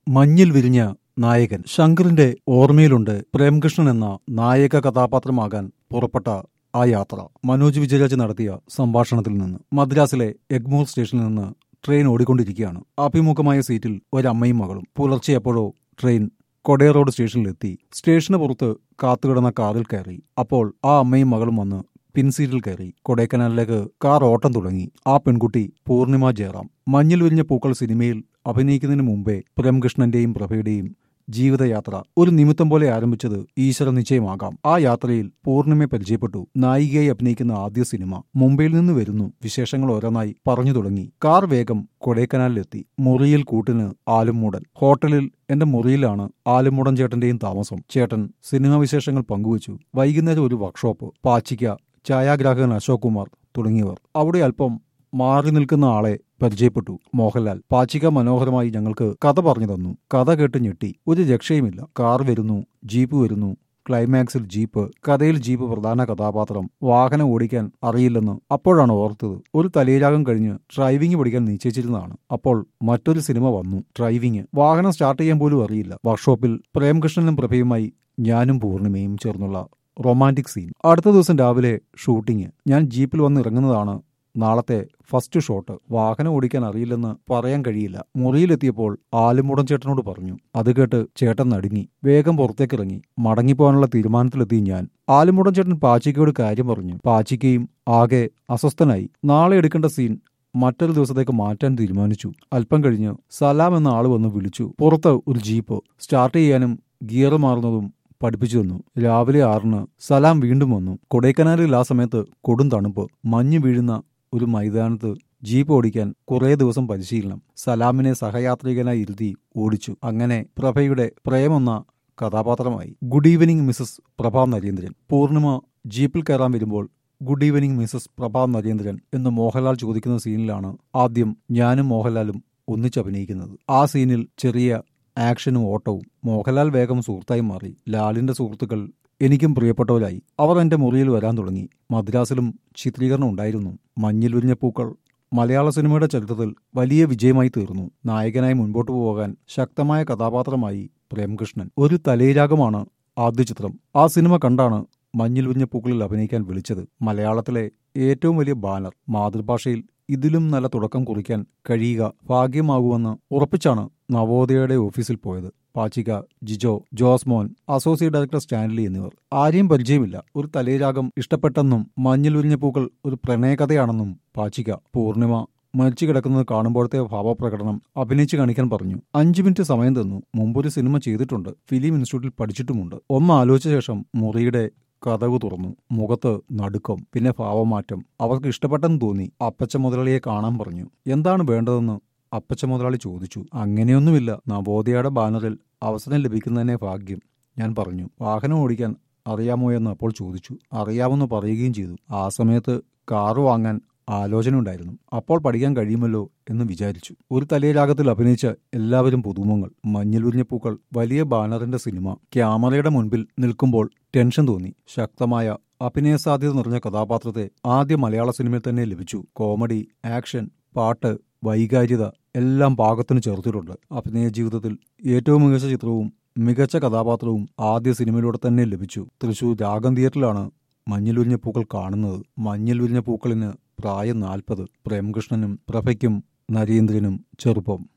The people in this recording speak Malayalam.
മഞ്ഞിൽ വിരിഞ്ഞ നായകൻ ശങ്കറിന്റെ ഓർമ്മയിലുണ്ട് പ്രേംകൃഷ്ണൻ എന്ന നായക കഥാപാത്രമാകാൻ പുറപ്പെട്ട ആ യാത്ര മനോജ് വിജയരാജ് നടത്തിയ സംഭാഷണത്തിൽ നിന്ന് മദ്രാസിലെ എഗ്മോർ സ്റ്റേഷനിൽ നിന്ന് ട്രെയിൻ ഓടിക്കൊണ്ടിരിക്കുകയാണ് അഭിമുഖമായ സീറ്റിൽ ഒരമ്മയും മകളും പുലർച്ചെ എപ്പോഴോ ട്രെയിൻ കൊടേ റോഡ് സ്റ്റേഷനിലെത്തി സ്റ്റേഷന് പുറത്ത് കാത്തുകിടന്ന കാറിൽ കയറി അപ്പോൾ ആ അമ്മയും മകളും വന്ന് പിൻസീറ്റിൽ കയറി കൊടൈക്കനാലിലേക്ക് കാർ ഓട്ടം തുടങ്ങി ആ പെൺകുട്ടി പൂർണിമ ജയറാം മഞ്ഞിൽ വിരിഞ്ഞ പൂക്കൾ സിനിമയിൽ അഭിനയിക്കുന്നതിന് മുമ്പേ പ്രേംകൃഷ്ണന്റെയും പ്രഭയുടെയും ജീവിതയാത്ര ഒരു നിമിത്തം പോലെ ആരംഭിച്ചത് ഈശ്വര നിശ്ചയമാകാം ആ യാത്രയിൽ പൂർണിമയെ പരിചയപ്പെട്ടു നായികയായി അഭിനയിക്കുന്ന ആദ്യ സിനിമ മുംബൈയിൽ നിന്ന് വരുന്നു വിശേഷങ്ങൾ ഓരോന്നായി പറഞ്ഞു തുടങ്ങി കാർ വേഗം കൊടൈക്കനാലിലെത്തി മുറിയിൽ കൂട്ടിന് ആലുംമൂടൽ ഹോട്ടലിൽ എന്റെ മുറിയിലാണ് ആലുംമൂടൻ ചേട്ടന്റെയും താമസം ചേട്ടൻ സിനിമാ വിശേഷങ്ങൾ പങ്കുവച്ചു വൈകുന്നേരം ഒരു വർക്ക്ഷോപ്പ് പാച്ചിക്ക ഛായാഗ്രാഹകൻ അശോക് കുമാർ തുടങ്ങിയവർ അവിടെ അല്പം മാറി നിൽക്കുന്ന ആളെ പരിചയപ്പെട്ടു മോഹൻലാൽ പാച്ചിക മനോഹരമായി ഞങ്ങൾക്ക് കഥ പറഞ്ഞു തന്നു കഥ കേട്ട് ഞെട്ടി ഒരു രക്ഷയുമില്ല കാർ വരുന്നു ജീപ്പ് വരുന്നു ക്ലൈമാക്സിൽ ജീപ്പ് കഥയിൽ ജീപ്പ് പ്രധാന കഥാപാത്രം വാഹനം ഓടിക്കാൻ അറിയില്ലെന്ന് അപ്പോഴാണ് ഓർത്തത് ഒരു തലയിലാകം കഴിഞ്ഞ് ഡ്രൈവിംഗ് പഠിക്കാൻ നിശ്ചയിച്ചിരുന്നതാണ് അപ്പോൾ മറ്റൊരു സിനിമ വന്നു ഡ്രൈവിംഗ് വാഹനം സ്റ്റാർട്ട് ചെയ്യാൻ പോലും അറിയില്ല വർക്ക്ഷോപ്പിൽ പ്രേംകൃഷ്ണനും പ്രഭയുമായി ഞാനും പൂർണിമയും ചേർന്നുള്ള റൊമാൻറ്റിക് സീൻ അടുത്ത ദിവസം രാവിലെ ഷൂട്ടിംഗ് ഞാൻ ജീപ്പിൽ വന്ന് ഇറങ്ങുന്നതാണ് നാളത്തെ ഫസ്റ്റ് ഷോട്ട് വാഹനം ഓടിക്കാൻ അറിയില്ലെന്ന് പറയാൻ കഴിയില്ല മുറിയിലെത്തിയപ്പോൾ ആലുമൂടൻ ചേട്ടനോട് പറഞ്ഞു അത് കേട്ട് ചേട്ടൻ നടുങ്ങി വേഗം പുറത്തേക്ക് ഇറങ്ങി മടങ്ങിപ്പോകാനുള്ള തീരുമാനത്തിലെത്തി ഞാൻ ആലുമൂടൻ ചേട്ടൻ പാച്ചിക്കയോട് കാര്യം പറഞ്ഞു പാച്ചിക്കയും ആകെ അസ്വസ്ഥനായി നാളെ എടുക്കേണ്ട സീൻ മറ്റൊരു ദിവസത്തേക്ക് മാറ്റാൻ തീരുമാനിച്ചു അല്പം കഴിഞ്ഞ് സലാം എന്ന ആള് വന്ന് വിളിച്ചു പുറത്ത് ഒരു ജീപ്പ് സ്റ്റാർട്ട് ചെയ്യാനും ഗിയർ മാറുന്നതും പഠിപ്പിച്ചു തന്നു രാവിലെ ആറിന് സലാം വീണ്ടും വന്നു കൊടൈക്കനാലിൽ ആ സമയത്ത് കൊടും തണുപ്പ് മഞ്ഞ് വീഴുന്ന ഒരു മൈതാനത്ത് ജീപ്പ് ഓടിക്കാൻ കുറേ ദിവസം പരിശീലനം സലാമിനെ സഹയാത്രികനായി ഇരുത്തി ഓടിച്ചു അങ്ങനെ പ്രഭയുടെ പ്രേമെന്ന കഥാപാത്രമായി good evening Mrs Prabha Narendran Poornima ജീപ്പിൽ കയറാൻ വരുമ്പോൾ good evening Mrs Prabha Narendran എന്ന് മോഹൻലാൽ ചോദിക്കുന്ന സീനിലാണ് ആദ്യം ഞാനും മോഹൻലാലും ഒന്നിച്ചഭിനയിക്കുന്നത് ആ സീനിൽ ചെറിയ ആക്ഷനും ഓട്ടവും മോഹൻലാൽ വേഗം സുഹൃത്തായി മാറി ലാലിന്റെ സുഹൃത്തുക്കൾ എനിക്കും പ്രിയപ്പെട്ടവരായി അവർ എന്റെ മുറിയിൽ വരാൻ തുടങ്ങി മദ്രാസിലും ചിത്രീകരണം ഉണ്ടായിരുന്നു മഞ്ഞിൽ വിരിഞ്ഞ പൂക്കൾ മലയാള സിനിമയുടെ ചരിത്രത്തിൽ വലിയ വിജയമായി തീർന്നു നായകനായി മുൻപോട്ടു പോകാൻ ശക്തമായ കഥാപാത്രമായി പ്രേംകൃഷ്ണൻ ഒരു തലയിരാഗമാണ് ആദ്യ ചിത്രം ആ സിനിമ കണ്ടാണ് മഞ്ഞിൽ വിരിഞ്ഞ പൂക്കളിൽ അഭിനയിക്കാൻ വിളിച്ചത് മലയാളത്തിലെ ഏറ്റവും വലിയ ബാനർ മാതൃഭാഷയിൽ ഇതിലും നല്ല തുടക്കം കുറിക്കാൻ കഴിയുക ഭാഗ്യമാകുമെന്ന് ഉറപ്പിച്ചാണ് നവോദയയുടെ ഓഫീസിൽ പോയത് Pachikka Jijo Josemon associate director Stanley എന്നിവർ ആരെയും പരിചയമില്ല ഒരു തലേരാഗം ഇഷ്ടപ്പെട്ടെന്നും മഞ്ഞിൽ ഉരിഞ്ഞ പൂക്കൾ ഒരു പ്രണയകഥയാണെന്നും പാച്ചിക പൂർണിമ മരിച്ചു കിടക്കുന്നത് കാണുമ്പോഴത്തെ ഭാവപ്രകടനം അഭിനയിച്ച് കാണിക്കാൻ പറഞ്ഞു അഞ്ചു മിനിറ്റ് സമയം തന്നു മുമ്പൊരു സിനിമ ചെയ്തിട്ടുണ്ട് ഫിലിം ഇൻസ്റ്റിറ്റ്യൂട്ടിൽ പഠിച്ചിട്ടുമുണ്ട് ഒന്ന് ആലോചിച്ച ശേഷം മുറിയുടെ കഥകു തുറന്നു മുഖത്ത് നടുക്കം പിന്നെ ഭാവമാറ്റം അവർക്ക് ഇഷ്ടപ്പെട്ടെന്ന് തോന്നി അപ്പച്ച മുതലാളിയെ കാണാൻ പറഞ്ഞു എന്താണ് വേണ്ടതെന്ന് അപ്പച്ച മുതലാളി ചോദിച്ചു അങ്ങനെയൊന്നുമില്ല നവോദയയുടെ ബാനറിൽ അവസരം ലഭിക്കുന്നതിനെ ഭാഗ്യം ഞാൻ പറഞ്ഞു വാഹനം ഓടിക്കാൻ അറിയാമോ എന്ന് അപ്പോൾ ചോദിച്ചു അറിയാമെന്ന് പറയുകയും ചെയ്തു ആ സമയത്ത് കാറ് വാങ്ങാൻ ആലോചന ഉണ്ടായിരുന്നു അപ്പോൾ പഠിക്കാൻ കഴിയുമല്ലോ എന്ന് വിചാരിച്ചു ഒരു തലയിലാകത്തിൽ അഭിനയിച്ച എല്ലാവരും പുതുമുഖങ്ങൾ മഞ്ഞിൽ വിരിഞ്ഞ പൂക്കൾ വലിയ ബാനറിന്റെ സിനിമ ക്യാമറയുടെ മുൻപിൽ നിൽക്കുമ്പോൾ ടെൻഷൻ തോന്നി ശക്തമായ അഭിനയ സാധ്യത നിറഞ്ഞ കഥാപാത്രത്തെ ആദ്യ മലയാള സിനിമയിൽ തന്നെ ലഭിച്ചു കോമഡി ആക്ഷൻ പാട്ട് വൈകാര്യത എല്ലാം പാകത്തിന് ചേർത്തിട്ടുണ്ട് അഭിനയ ജീവിതത്തിൽ ഏറ്റവും മികച്ച ചിത്രവും മികച്ച കഥാപാത്രവും ആദ്യ സിനിമയിലൂടെ തന്നെ ലഭിച്ചു തൃശൂർ രാഗം തിയേറ്ററിലാണ് മഞ്ഞിൽ വിരിഞ്ഞ പൂക്കൾ കാണുന്നത് മഞ്ഞിൽ വിരിഞ്ഞ പൂക്കളിന് പ്രായം നാൽപ്പത് പ്രേംകൃഷ്ണനും പ്രഭയ്ക്കും നരേന്ദ്രനും ചെറുപ്പം